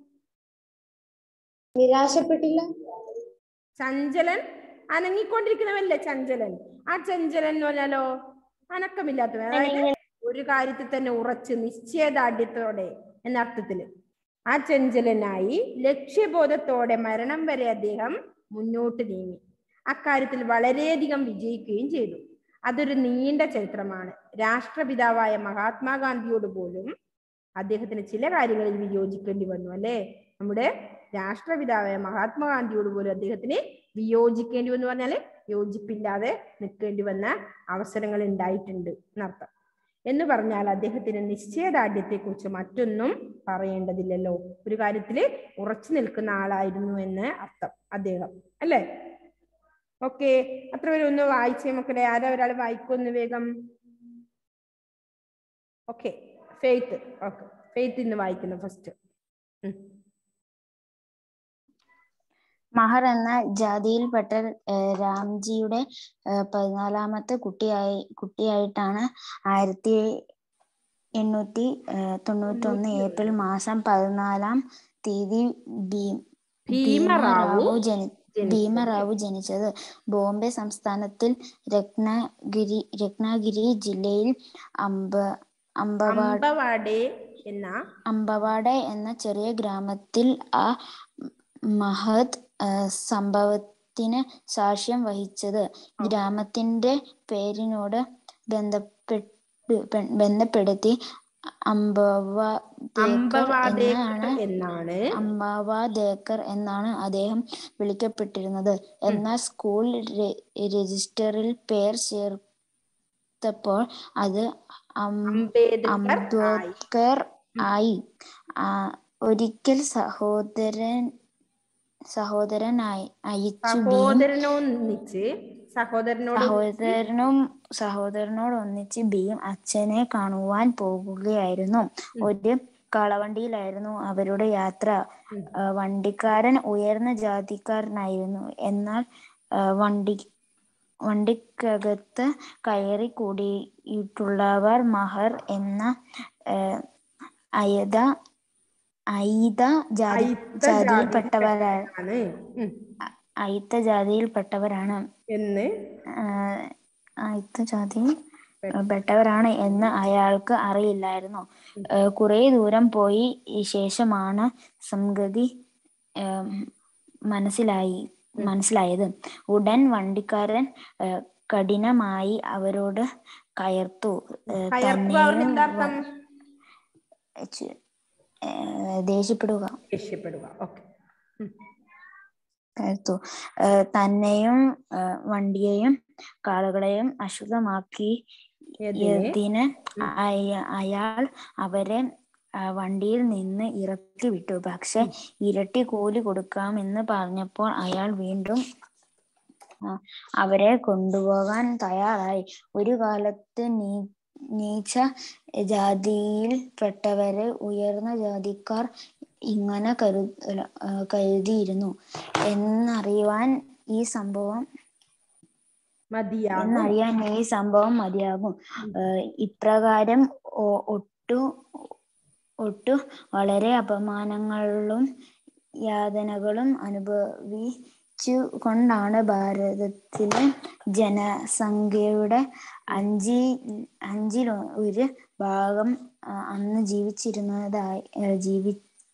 നിരാശപ്പെട്ടില്ല ചഞ്ചലൻ അനങ്ങിക്കൊണ്ടിരിക്കുന്നവല്ലേ ചഞ്ചലൻ ആ ചഞ്ചലൻ എന്ന് പറഞ്ഞാലോ അനക്കമില്ലാത്തവൻ അതായത് ഒരു കാര്യത്തിൽ തന്നെ ഉറച്ച് നിശ്ചയദാർഢ്യത്തോടെ എന്ന അർത്ഥത്തില് ആ ചഞ്ചലനായി ലക്ഷ്യബോധത്തോടെ മരണം വരെ അദ്ദേഹം മുന്നോട്ട് നീങ്ങി അക്കാര്യത്തിൽ വളരെയധികം വിജയിക്കുകയും ചെയ്തു അതൊരു നീണ്ട ചരിത്രമാണ് രാഷ്ട്രപിതാവായ മഹാത്മാഗാന്ധിയോട് പോലും അദ്ദേഹത്തിന് ചില കാര്യങ്ങളിൽ വിയോജിക്കേണ്ടി വന്നു അല്ലെ നമ്മുടെ രാഷ്ട്രപിതാവായ മഹാത്മാഗാന്ധിയോട് പോലും അദ്ദേഹത്തിന് വിയോജിക്കേണ്ടി വന്നു പറഞ്ഞാല് യോജിപ്പില്ലാതെ നിൽക്കേണ്ടി വന്ന അവസരങ്ങൾ ഉണ്ടായിട്ടുണ്ട് എന്നർത്ഥം എന്ന് പറഞ്ഞാൽ അദ്ദേഹത്തിന് നിശ്ചയദാർഢ്യത്തെക്കുറിച്ച് മറ്റൊന്നും പറയേണ്ടതില്ലല്ലോ ഒരു കാര്യത്തിൽ ഉറച്ചു നിൽക്കുന്ന ആളായിരുന്നു എന്ന് അർത്ഥം അദ്ദേഹം അല്ലേ ഓക്കെ അത്ര പേര് ഒന്ന് വായിച്ചേ മക്കളെ ആരാ ഒരാൾ വായിക്കൊന്ന് വേഗം ഓക്കെ ഫെയ്ത്ത് ഓക്കെ ഫെയ്ത്ത് ഇന്ന് വായിക്കുന്നു ഫസ്റ്റ് മഹർ എന്ന ജാതിയിൽപ്പെട്ട ഏഹ്, രാംജിയുടെ ഏഹ്, പതിനാലാമത്തെ കുട്ടിയായി കുട്ടിയായിട്ടാണ് ആയിരത്തി എണ്ണൂറ്റി ഏഹ്, തൊണ്ണൂറ്റൊന്ന് ഏപ്രിൽ മാസം പതിനാലാം തീയതി ഭീ- ഭീമറാവു ഭീമറാവു ജനി ജനിച്ചത്. ഭീമറാവു ജനിച്ചത് ബോംബെ സംസ്ഥാനത്തിൽ രത്നഗിരി രത്നാഗിരി ജില്ലയിൽ അമ്പ അമ്പവാഡ് അമ്പവാടെ എന്ന അമ്പവാഡ എന്ന ചെറിയ ഗ്രാമത്തിൽ ആ മഹത് ആ, സംഭവത്തിന് സാക്ഷ്യം വഹിച്ചത് ഗ്രാമത്തിന്റെ പേരിനോട് ബന്ധപ്പെട്ട് പെ- ബന്ധപ്പെടുത്തി അമ്പവാദേക്കർ അമ്പവാദേക്കർ എന്നാണ് എന്നാണ് അമ്മാവാദേക്കർ എന്നാണ് അദ്ദേഹം വിളിക്കപ്പെട്ടിരുന്നത് എന്നാൽ സ്കൂൾ രെ- രജിസ്റ്ററിൽ പേർ ചേർത്തപ്പോൾ അത് അം- അംബേദ്കർ ആയി. അംബേദ്കർ ആയി ആ, ഒരിക്കൽ സഹോദരൻ സഹോദരനായി അയച്ചു ഭീം സഹോദരനൊന്നിച്ച് സഹോദരനോട് സഹോദരനും സഹോദരനോടൊന്നിച്ച് ഭീം അച്ഛനെ കാണുവാൻ പോകുകയായിരുന്നു ഒരു കാളവണ്ടിയിലായിരുന്നു അവരുടെ യാത്ര ആ, വണ്ടിക്കാരൻ ഉയർന്ന ജാതിക്കാരനായിരുന്നു എന്നാൽ ആ, വണ്ടി വണ്ടിക്കകത്ത് കയറി കൂടിയിട്ടുള്ളവർ മഹർ എന്ന ആ, അയത അയിത ജാതി അയിത്ത ജാതിയിൽപ്പെട്ടവരാണ് ആണ് ഉം. അയിത്ത ജാതിയിൽപ്പെട്ടവരാണ് എന്ന് ആഹ് അയിത്ത ജാതി പെട്ടവരാണ് എന്ന് അയാൾക്ക് അറിയില്ലായിരുന്നു ആഹ് കുറേ ദൂരം പോയി ഈ ശേഷമാണ് സംഗതി ആം, മനസ്സിലായി മനസ്സിലായത് ഉടൻ വണ്ടിക്കാരൻ ആഹ് കഠിനമായി അവരോട് കയർത്തു ആഹ് കയർക്കുക തന്നെയും എന്താ അർത്ഥം ചു- ആഹ് ദേഷ്യപ്പെടുക രക്ഷപ്പെടുക ഓക്കെ കയർത്തു ആഹ് തന്നെയും ആഹ് വണ്ടിയെയും കാളുകളെയും അശുദ്ധമാക്കി ഏതിന്? യതിന് അയ- അയാൾ അവരെ ആ, വണ്ടിയിൽ നിന്ന് ഇറക്കി വിട്ടു പക്ഷെ ഇരട്ടി കൂലി കൊടുക്കാമെന്ന് പറഞ്ഞപ്പോൾ അയാൾ വീണ്ടും ആ, അവരെ കൊണ്ടുപോകാൻ തയ്യാറായി ഒരു കാലത്ത് നീ നീച്ച ജാതിയിൽപ്പെട്ടവരെ ഉയർന്ന ജാതിക്കാർ ഇങ്ങനെ കരു ആ, കരുതിയിരുന്നു എന്നറിയുവാൻ ഈ സംഭവം മതിയാകും എന്നറിയാൻ ഈ സംഭവം മതിയാകും ഏഹ് ഇപ്രകാരം ഒ- ഒട്ടു ഒട്ടു വളരെ അപമാനങ്ങളും യാതനകളും അനുഭവിച്ചു കൊണ്ടാണ് ഭാരതത്തിലെ ജനസംഖ്യയുടെ അഞ്ചി അഞ്ചിൽ ഒരു ഭാഗം ആ, അന്ന് ജീവിച്ചിരുന്നതായി ഏഹ് ജീവി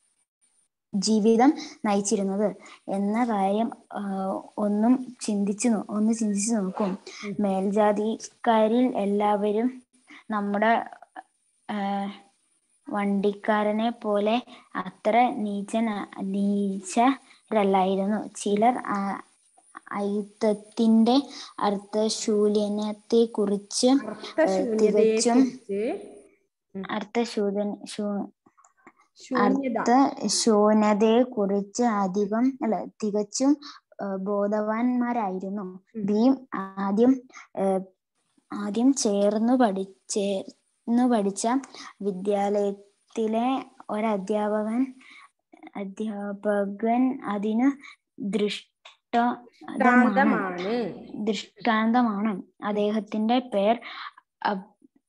ജീവിതം നയിച്ചിരുന്നത് എന്ന കാര്യം ആ, ഒന്നും ചിന്തിച്ചു നോ- ഒന്ന് ചിന്തിച്ചു നോക്കും മേൽജാതിക്കാരിൽ എല്ലാവരും നമ്മുടെ ആ, വണ്ടിക്കാരനെ പോലെ അത്ര നീചന നീചരല്ലായിരുന്നു ചിലർ ആ- അയിത്തത്തിന്റെ അർത്ഥശൂല്യനത്തെ കുറിച്ച് അർത്ഥശൂന്യതയെ തികച്ചും കുറിച്ച് അർത്ഥശൂദൻ ശൂ ശൂന്യത അർത്ഥ ശൂന്യതയെ കുറിച്ച് അധികം അല്ല തികച്ചും ആ, ബോധവാന്മാരായിരുന്നു ഭീം ആദ്യം ആ, ആദ്യം ചേർന്നു പഠി ചേർന്നു പഠിച്ച വിദ്യാലയത്തിലെ ഒരധ്യാപകൻ അധ്യാപകൻ അതിന് ദൃഷ്ടമാണ് ഭ്രാന്തമാണ് ദൃഷ്ടാന്തമാണ് അദ്ദേഹത്തിന്റെ പേർ അബ്-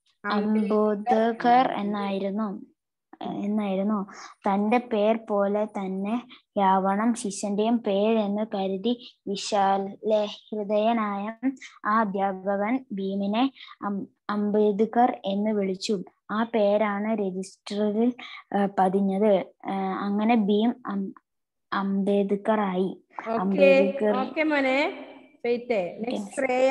അംബോധകർ എന്നായിരുന്നു എന്നായിരുന്നു തന്റെ പേർ പോലെ തന്നെ യാവണം ശിഷ്യന്റെയും പേരെന്ന് കരുതി വിശാല ഹൃദയനായ ആ അധ്യാപകൻ ഭീമിനെ അം- അംബേദ്കർ എന്ന് വിളിച്ചു ആ പേരാണ് രജിസ്റ്ററിൽ ആ, പതിഞ്ഞത് ആ, അങ്ങനെ ഭീം അം- അംബേദ്കർ ആയി ഓക്കെ അംബേദ്കർ ഓക്കെ മോനെ വെയിറ്റ് നെക്സ്റ്റ് ശ്രേയ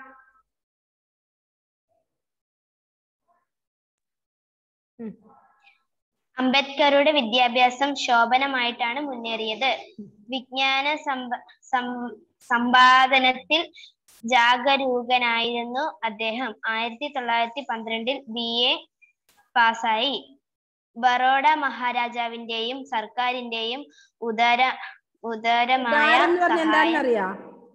ഉം. അംബേദ്കറുടെ വിദ്യാഭ്യാസം ശോഭനമായിട്ടാണ് മുന്നേറിയത് വിജ്ഞാന സമ്പ- സം- സമ്പാദനത്തിൽ ജാഗരൂകനായിരുന്നു അദ്ദേഹം ആയിരത്തി തൊള്ളായിരത്തി പന്ത്രണ്ടിൽ ബി എ പാസ്സായി ബറോഡ മഹാരാജാവിന്റെയും സർക്കാരിന്റെയും ഉദാര ഉദാരമായ ദാനം എന്ന് പറഞ്ഞ സഹായം എന്താണെന്നറിയാ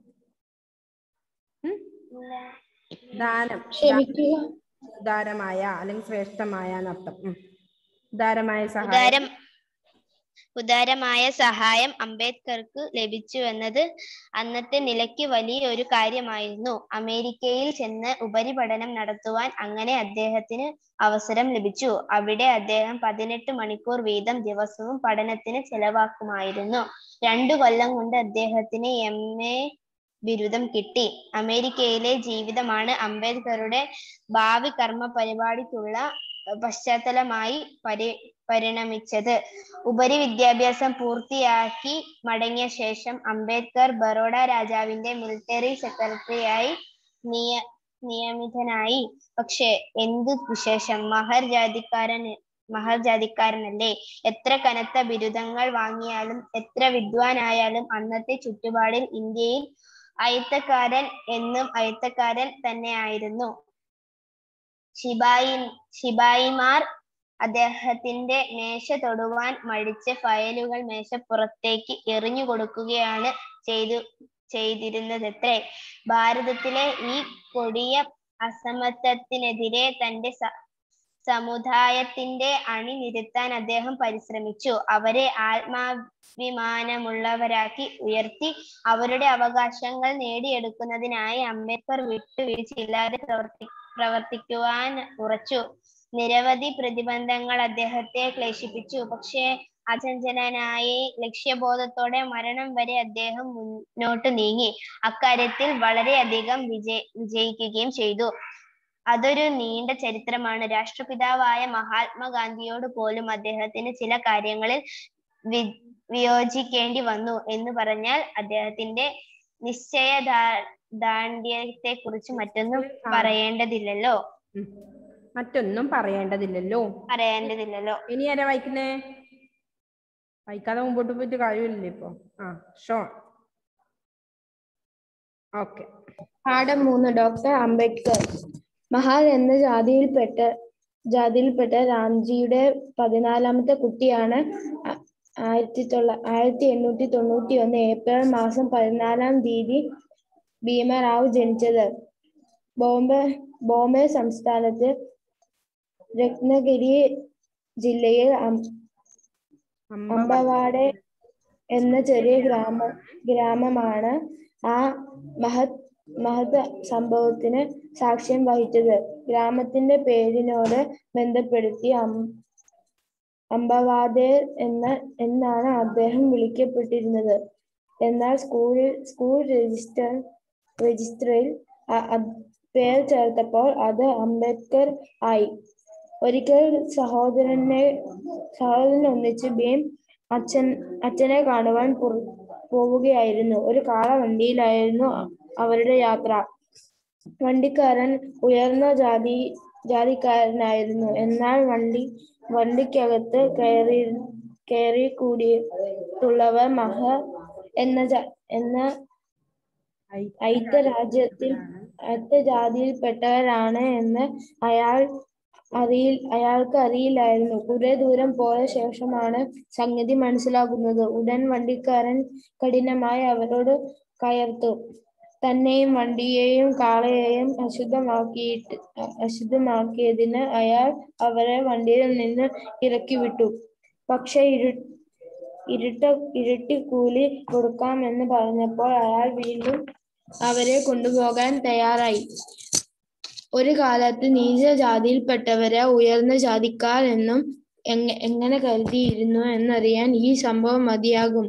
ഉം? ദാനം ക്ഷമിക്കുക ഉദാരമായ അല്ലെങ്കിൽ ശ്രേഷ്ഠമായ എന്നർത്ഥം ഉം. ഉദാരമായ സഹായം ഉദാരം ഉദാരമായ സഹായം അംബേദ്കർക്ക് ലഭിച്ചു എന്നത് അന്നത്തെ നിലയ്ക്ക് വലിയ ഒരു കാര്യമായിരുന്നു അമേരിക്കയിൽ ചെന്ന് ഉപരിപഠനം നടത്തുവാൻ അങ്ങനെ അദ്ദേഹത്തിന് അവസരം ലഭിച്ചു അവിടെ അദ്ദേഹം പതിനെട്ട് മണിക്കൂർ വീതം ദിവസവും പഠനത്തിന് ചെലവാക്കുമായിരുന്നു രണ്ടു കൊല്ലം കൊണ്ട് അദ്ദേഹത്തിന് എം എ ബിരുദം കിട്ടി അമേരിക്കയിലെ ജീവിതമാണ് അംബേദ്കറുടെ ഭാവി കർമ്മ പരിപാടിക്കുള്ള പശ്ചാത്തലമായി പരി പരിണമിച്ചത് ഉപരി വിദ്യാഭ്യാസം പൂർത്തിയാക്കി മടങ്ങിയ ശേഷം അംബേദ്കർ ബറോഡ രാജാവിന്റെ മിലിറ്ററി സെക്രട്ടറിയായി നിയ നിയമിതനായി പക്ഷേ എന്തു വിശേഷം മഹർ ജാതിക്കാരൻ മഹർ ജാതിക്കാരനല്ലേ എത്ര കനത്ത ബിരുദങ്ങൾ വാങ്ങിയാലും എത്ര വിദ്വാനായാലും അന്നത്തെ ചുറ്റുപാടിൽ ഇന്ത്യയിൽ അയിത്തക്കാരൻ എന്നും അയിത്തക്കാരൻ തന്നെയായിരുന്നു ശിപായി ശിപായിമാർ അദ്ദേഹത്തിന്റെ മേശ തൊടുവാൻ മടിച്ച് ഫയലുകൾ മേശപ്പുറത്തേക്ക് എറിഞ്ഞു കൊടുക്കുകയാണ് ചെയ്തു ചെയ്തിരുന്നതത്രേ ഭാരതത്തിലെ ഈ കൊടിയ അസമത്വത്തിനെതിരെ തന്റെ സ- സമുദായത്തിന്റെ അണിനിരത്താൻ അദ്ദേഹം പരിശ്രമിച്ചു അവരെ ആത്മാഭിമാനമുള്ളവരാക്കി ഉയർത്തി അവരുടെ അവകാശങ്ങൾ നേടിയെടുക്കുന്നതിനായി അംബേദ്കർ വിട്ടുവീഴ്ചയില്ലാതെ പ്രവർത്തി പ്രവർത്തിക്കുവാൻ ഉറച്ചു നിരവധി പ്രതിബന്ധങ്ങൾ അദ്ദേഹത്തെ ക്ലേശിപ്പിച്ചു പക്ഷേ അചഞ്ചലനായി ലക്ഷ്യബോധത്തോടെ മരണം വരെ അദ്ദേഹം മുന്നോട്ട് നീങ്ങി അക്കാര്യത്തിൽ വളരെയധികം വിജയ വിജയിക്കുകയും ചെയ്തു അതൊരു നീണ്ട ചരിത്രമാണ് രാഷ്ട്രപിതാവായ മഹാത്മാഗാന്ധിയോട് പോലും അദ്ദേഹത്തിന് ചില കാര്യങ്ങളിൽ വി വിയോജിക്കേണ്ടി വന്നു എന്ന് പറഞ്ഞാൽ അദ്ദേഹത്തിന്റെ നിശ്ചയ ദാണ്ഡ്യത്തെ കുറിച്ച് മറ്റൊന്നും പറയേണ്ടതില്ലല്ലോ ഉം. മറ്റൊന്നും പറയേണ്ടതില്ലല്ലോ പറയേണ്ടതില്ലല്ലോ ഇനി ആരാ വായിക്കുന്നേ വായിക്കാതെ മുമ്പോട്ട് പോയിട്ട് കാര്യമില്ലല്ലോ ഇപ്പൊ ആ ഷോ ഓക്കെ പാഠം മൂന്ന് ഡോക്ടർ അംബേദ്കർ മഹാൽ എന്ന ജാതിയിൽപ്പെട്ട ജാതിയിൽപ്പെട്ട രാംജിയുടെ പതിനാലാമത്തെ കുട്ടിയാണ് ആ- ആയിരത്തി തൊള്ള ആയിരത്തി എണ്ണൂറ്റി തൊണ്ണൂറ്റി ഒന്ന് ഏപ്രിൽ മാസം പതിനാലാം തീയതി ഭീമറാവു ജനിച്ചത് ബോംബെ ബോംബെ സംസ്ഥാനത്ത് രത്നഗിരി ജില്ലയിൽ അം- അമ്പവാടെ എന്ന ചെറിയ ഗ്രാമ ഗ്രാമമാണ് ആ മഹത് മഹത് സംഭവത്തിന് സാക്ഷ്യം വഹിച്ചത് ഗ്രാമത്തിന്റെ പേരിനോട് ബന്ധപ്പെടുത്തി അം അമ്പവാദേർ എന്ന എന്നാണ് അദ്ദേഹം വിളിക്കപ്പെട്ടിരുന്നത് എന്നാൽ സ്കൂളിൽ സ്കൂൾ രജിസ്റ്റർ രജിസ്റ്ററിൽ അ- അ- പേർ ചേർത്തപ്പോൾ അത് അംബേദ്കർ ആയി ഒരിക്കൽ സഹോദരനെ സഹോദരൻ ഒന്നിച്ച് ഭീം അച്ഛൻ അച്ഛനെ കാണുവാൻ പുറ- പോവുകയായിരുന്നു ഒരു കാളവണ്ടിയിലായിരുന്നു അവരുടെ യാത്ര വണ്ടിക്കാരൻ ഉയർന്ന ജാതി ജാതിക്കാരനായിരുന്നു എന്നാൽ വണ്ടി വണ്ടിക്കകത്ത് കയറി കയറി കൂടിയിട്ടുള്ളവർ മഹ എന്ന ജ- എന്ന ഐത്ത രാജ്യത്തിൽ ഐത്ത ജാതിയിൽപ്പെട്ടവരാണ് എന്ന് അയാൾ അറിയി അയാൾക്ക് അറിയില്ലായിരുന്നു കുറെ ദൂരം പോയ ശേഷമാണ് സംഗതി മനസ്സിലാകുന്നത് ഉടൻ വണ്ടിക്കാരൻ കഠിനമായി അവരോട് കയർത്തു തന്നെയും വണ്ടിയെയും കാളയെയും അശുദ്ധമാക്കിയിട്ട് അ- അശുദ്ധമാക്കിയതിന് അയാൾ അവരെ വണ്ടിയിൽ നിന്ന് ഇറക്കി വിട്ടു പക്ഷെ ഇരു ഇരുട്ട ഇരട്ടി കൂലി കൊടുക്കാമെന്ന് പറഞ്ഞപ്പോൾ അയാൾ വീണ്ടും അവരെ കൊണ്ടുപോകാൻ തയ്യാറായി ഒരു കാലത്ത് നീച ജാതിയിൽപ്പെട്ടവരെ ഉയർന്ന ജാതിക്കാർ എന്നും എങ്ങ- എങ്ങനെ കരുതിയിരുന്നു എന്നറിയാൻ ഈ സംഭവം മതിയാകും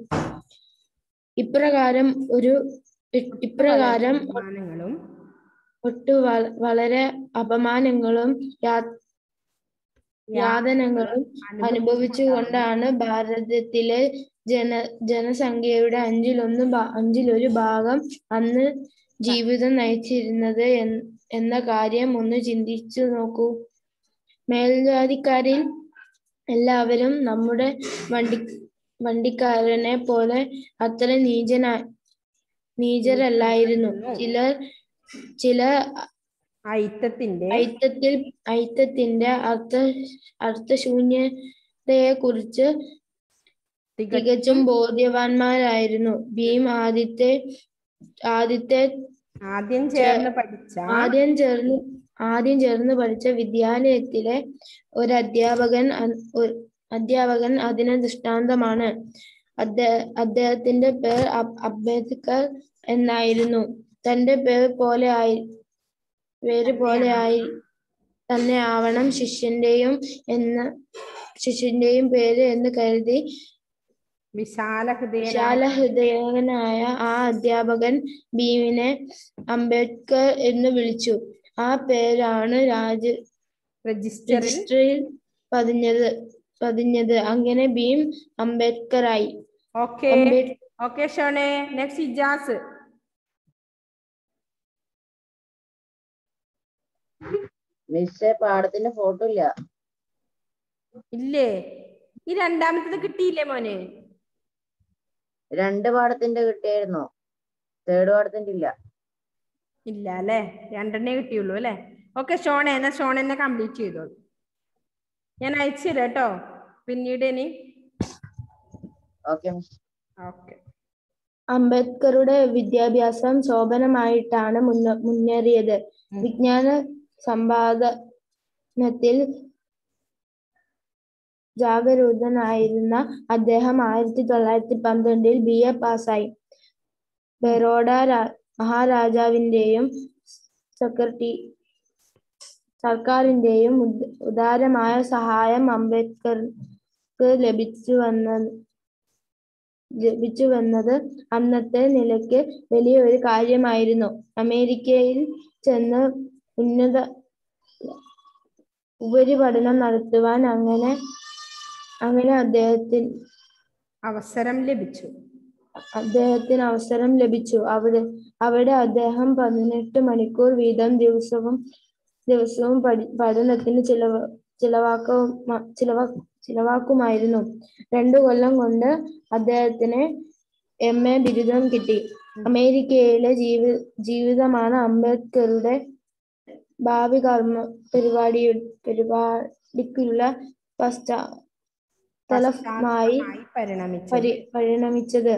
ഇപ്രകാരം ഒരു ഇ- ഇപ്രകാരം അപമാനങ്ങളും ഒട്ടു വ- വളരെ അപമാനങ്ങളും യാ- യാതനകളും അനുഭവിച്ചുകൊണ്ടാണ് ഭാരതത്തിലെ ജന ജനസംഖ്യയുടെ അഞ്ചിലൊന്ന് ഭാ- അഞ്ചിലൊരു ഭാഗം അന്ന് ജീവിതം നയിച്ചിരുന്നത് എൻ- എന്ന കാര്യം ഒന്ന് ചിന്തിച്ചു നോക്കൂ മേൽജാതിക്കാരിൽ എല്ലാവരും നമ്മുടെ വണ്ടി വണ്ടിക്കാരനെ പോലെ അത്ര നീചന നീചരല്ലായിരുന്നു ചിലർ ചില ഐത്തത്തിന്റെ ഐത്തത്തിൽ ഐത്തത്തിന്റെ അർത്ഥ അർത്ഥശൂന്യതയെ കുറിച്ച് തികച്ചും ബോധ്യവാന്മാരായിരുന്നു ഭീം ആദ്യത്തെ ആദ്യത്തെ ആദ്യം ചേർന്ന് പഠിച്ച ആദ്യം ചേർന്ന് ആദ്യം ചേർന്ന് പഠിച്ച വിദ്യാലയത്തിലെ ഒരു അധ്യാപകൻ അൻ- ഒരു അധ്യാപകൻ അതിന് ദൃഷ്ടാന്തമാണ് അദ്ദേഹ- അദ്ദേഹത്തിന്റെ പേർ അബ്- അംബേദ്കർ എന്നായിരുന്നു തന്റെ പേർ പോലെ ആയി പേര് പോലെ ആയി തന്നെ ആവണം ശിഷ്യന്റെയും എന്ന ശിഷ്യന്റെയും പേര് എന്ന് കരുതി വിശാല ഹൃദയനായ വിശാല ഹൃദയനായ ആ അധ്യാപകൻ ഭീമിനെ അംബേദ്കർ എന്ന് വിളിച്ചു ആ പേരാണ് രാജ രജിസ്റ്ററിൽ രജിസ്റ്ററിൽ പതിഞ്ഞത് പതിഞ്ഞത് അങ്ങനെ ഭീം അംബേദ്കറായി ഓക്കെ അംബേദ് ഓക്കെ ഷോണെ നെക്സ്റ്റ് ഇജാസ് മിസ്സേ പാടത്തിന്റെ ഫോട്ടോ ഇല്ല ഇല്ലേ ഈ രണ്ടാമത്തത് കിട്ടിയില്ലേ മോനെ രണ്ട് പാടത്തിന്റെ കിട്ടിയായിരുന്നോ തേർഡ് പാടത്തിന്റെ ഇല്ല ഇല്ല അല്ലേ രണ്ടെണ്ണേ കിട്ടിയുള്ളൂ അല്ലേ ഓക്കെ ഷോണെ എന്നാ ഷോൺ എന്നെ കംപ്ലീറ്റ് ചെയ്തോളൂ ഞാൻ അയച്ചു തരാം കേട്ടോ പിന്നീട് ഇനി ഓക്കെ മിസ് ഓക്കെ അംബേദ്കറുടെ വിദ്യാഭ്യാസം ശോഭനമായിട്ടാണ് മുന്ന മുന്നേറിയത് ഉം. വിജ്ഞാന സമ്പാദനത്തിൽ ജാഗരൂകനായിരുന്ന അദ്ദേഹം ആയിരത്തി തൊള്ളായിരത്തി പന്ത്രണ്ടിൽ ബി എ പാസ്സായി ബറോഡ രാ- മഹാരാജാവിന്റെയും സെക്രട്ടറി സർക്കാരിന്റെയും ഉദ- ഉദാരമായ സഹായം അംബേദ്കർക്ക് ലഭിച്ചു വന്ന ലഭിച്ചു വന്നത് അന്നത്തെ നിലയ്ക്ക് വലിയ ഒരു കാര്യമായിരുന്നു അമേരിക്കയിൽ ചെന്ന് ഉന്നത ഉപരിപഠനം നടത്തുവാൻ അങ്ങനെ അങ്ങനെ അദ്ദേഹത്തിന് അവസരം ലഭിച്ചു അദ്ദേഹത്തിന് അവസരം ലഭിച്ചു അവിടെ അവിടെ അദ്ദേഹം പതിനെട്ട് മണിക്കൂർ വീതം ദിവസവും ദിവസവും പഠി പഠനത്തിന് ചിലവ ചിലവാക്കും ചിലവ ചിലവാക്കുമായിരുന്നു രണ്ടു കൊല്ലം കൊണ്ട് അദ്ദേഹത്തിന് എം എ ബിരുദം കിട്ടി അമേരിക്കയിലെ ജീവി ജീവിതമാണ് അംബേദ്കറുടെ ഭാവി കർമ്മ പരിപാടി പരിപാടിക്കുള്ള പശ്ചാത്തലമായി പശ്ചാത്തലമായി പരിണമിച്ചത് പരി പരിണമിച്ചത്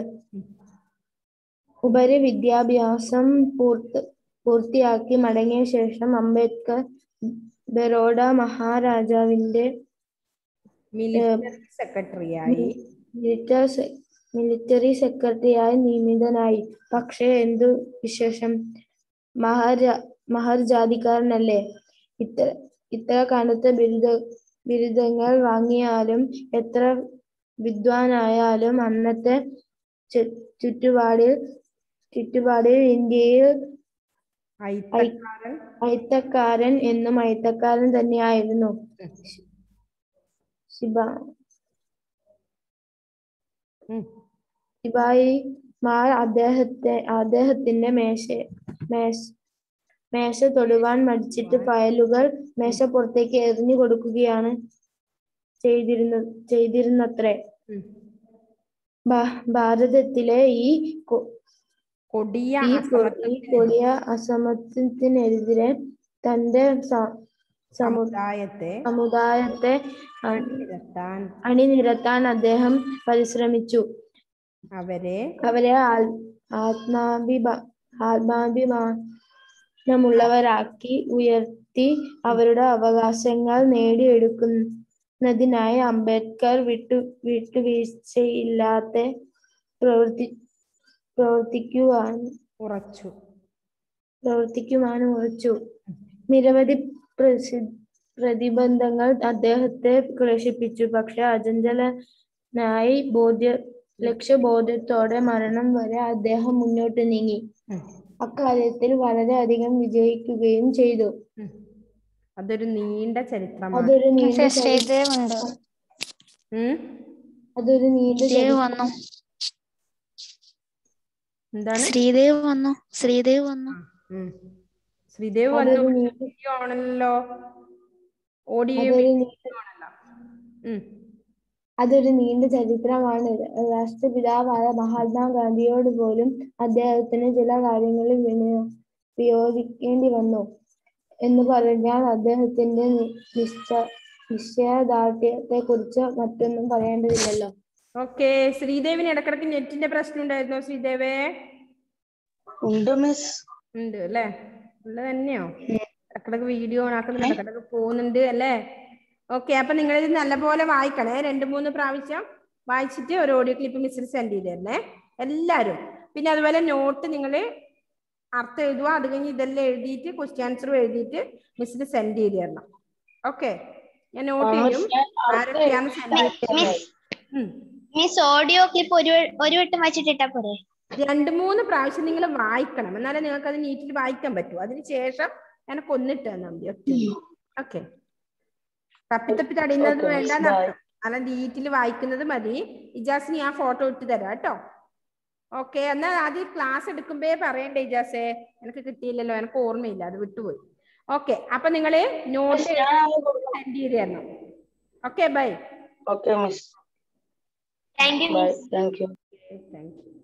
ഉപരി വിദ്യാഭ്യാസം പൂർത്തി പൂർത്തിയാക്കി മടങ്ങിയ ശേഷം അംബേദ്കർ ബറോഡ മഹാരാജാവിന്റെ മിലിറ്ററി സെക്രട്ടറിയായി മിലിറ്ററി സെ- മിലിറ്ററി സെക്രട്ടറിയായി നിയമിതനായി പക്ഷേ എന്തു വിശേഷം മഹാരാ മഹർ ജാതിക്കാരനല്ലേ ഇത്ര ഇത്ര കനത്ത ബിരുദ ബിരുദങ്ങൾ വാങ്ങിയാലും എത്ര വിദ്വാനായാലും അന്നത്തെ ചു- ചുറ്റുപാടിൽ ചുറ്റുപാടിൽ ഇന്ത്യയിൽ അയിത്തക്കാരൻ അയിത്തക്കാരൻ എന്നും അയിത്തക്കാരൻ തന്നെയായിരുന്നു ശിബ ഉം. ശിപായിമാർ അദ്ദേഹത്തെ അദ്ദേഹത്തിന്റെ മേശ മേശ മേശ തൊടുവാൻ മടിച്ചിട്ട് ഫയലുകൾ മേശപ്പുറത്തേക്ക് എറിഞ്ഞു കൊടുക്കുകയാണ് ചെയ്തിരുന്ന ചെയ്തിരുന്നത്രേ ഉം. ഭാ- ഭാരതത്തിലെ ഈ കൊ- കൊടിയ ഈ കൊ- ഈ അസമത്വത്തിന് കൊടിയ അസമത്വത്തിനെതിരെ തന്റെ സ- സമു സമുദായത്തെ സമുദായത്തെ അ- നിരത്താൻ അണിനിരത്താൻ അദ്ദേഹം പരിശ്രമിച്ചു അവരെ അവരെ ആൽ- ആത്മാഭിമാ ആത്മാഭിമാനമുള്ളവരാക്കി ഉയർത്തി അവരുടെ അവകാശങ്ങൾ നേടിയെടുക്കുന്നതിനായി അംബേദ്കർ വിട്ടു വിട്ടുവീഴ്ചയില്ലാത്ത പ്രവർത്തി പ്രവർത്തിക്കുവാൻ ഉറച്ചു പ്രവർത്തിക്കുവാനും ഉറച്ചു നിരവധി പ്രസി- പ്രതിബന്ധങ്ങൾ അദ്ദേഹത്തെ ക്ലേശിപ്പിച്ചു പക്ഷെ അചഞ്ചലനായി ബോധ്യ ലക്ഷ്യബോധത്തോടെ മരണം വരെ അദ്ദേഹം മുന്നോട്ട് നീങ്ങി ഉം. അക്കാര്യത്തിൽ വളരെയധികം വിജയിക്കുകയും ചെയ്തു ഉം. അതൊരു നീണ്ട ചരിത്രമാണ് അതൊരു നീണ്ട ചരി- ശ്രീദേവ് ഉണ്ട് ഉം? അതൊരു നീണ്ട ശ്രീദേവ് ചരി- വന്നു എന്താണ് ശ്രീദേവ് വന്നു ശ്രീദേവ് വന്നു ഉം. ശ്രീദേവ് വന്നു അതൊരു നീണ്ട വീഡിയോ ആണല്ലോ ഓഡിയോ അതൊരു നീണ്ട ആണല്ലോ ഉം. അതൊരു നീണ്ട ചരിത്രമാണ് രാഷ്ട്രപിതാവായ മഹാത്മാഗാന്ധിയോട് പോലും അദ്ദേഹത്തിന് ചില കാര്യങ്ങളിൽ വിനിയോ വിയോജിക്കേണ്ടി വന്നു എന്ന് പറഞ്ഞാൽ അദ്ദേഹത്തിന്റെ നി- നിശ്ച നിശ്ചയദാർഢ്യത്തെ കുറിച്ച് മറ്റൊന്നും പറയേണ്ടതില്ലല്ലോ ഓക്കെ ശ്രീദേവിന് ഇടക്കിടക്ക് നെറ്റിന്റെ പ്രശ്നം ഉണ്ടായിരുന്നോ ശ്രീദേവേ ഉണ്ട് മിസ് ഉണ്ട് അല്ലേ ഉള്ളത് തന്നെയോ ഇടക്കിടക്ക് വീഡിയോ ഓണാക്കുന്നുണ്ട് ഇടക്കിടക്ക് പോകുന്നുണ്ട് അല്ലേ ഓക്കെ അപ്പൊ നിങ്ങൾ ഇത് നല്ലപോലെ വായിക്കണേ രണ്ട് മൂന്ന് പ്രാവശ്യം വായിച്ചിട്ട് ഒരു ഓഡിയോ ക്ലിപ്പ് മിസ്സിൽ സെൻഡ് ചെയ്ത് തരണേ എല്ലാവരും പിന്നെ അതുപോലെ നോട്ട് നിങ്ങൾ അർത്ഥം എഴുതുക അത് കഴിഞ്ഞ് ഇതെല്ലാം എഴുതിയിട്ട് ക്വസ്റ്റ്യൻ ആൻസറും എഴുതിയിട്ട് മിസ്സിൽ സെൻഡ് ചെയ്ത് തരണം ഓക്കെ ഞാൻ നോട്ട് ചെയ്യും ആരൊക്കെയാണ് സെൻഡ് ചെയ്ത് മിസ് ഉം. മിസ് ഓഡിയോ ക്ലിപ്പ് ഒരു ഒരു വട്ടം വായിച്ചിട്ടിട്ടാ പോരെ രണ്ട് മൂന്ന് പ്രാവശ്യം നിങ്ങൾ വായിക്കണം എന്നാലേ നിങ്ങൾക്ക് അത് നീറ്റിൽ വായിക്കാൻ പറ്റൂ അതിന് ശേഷം എനക്ക് ഒന്നിട്ട് തന്നാൽ മതി ഓക്കെ ഓക്കെ തപ്പി തപ്പി തടയുന്നത് Okay, miss, വേണ്ടെന്ന് bye. അർത്ഥം അല്ല നീറ്റിൽ വായിക്കുന്നത് മതി ഇജാസിന് ഞാൻ ഫോട്ടോ ഇട്ട് തരാം കേട്ടോ ഓക്കെ എന്നാ ആദ്യം ക്ലാസ് എടുക്കുമ്പേ പറയണ്ടേ ഇജാസേ എനിക്ക് കിട്ടിയില്ലല്ലോ എനിക്ക് ഓർമ്മയില്ല അത് വിട്ടുപോയി ഓക്കെ അപ്പൊ നിങ്ങള് നോട്ട് സെൻഡ് ചെയ്ത് തരണം okay bye okay miss thank you bye miss thank you thank U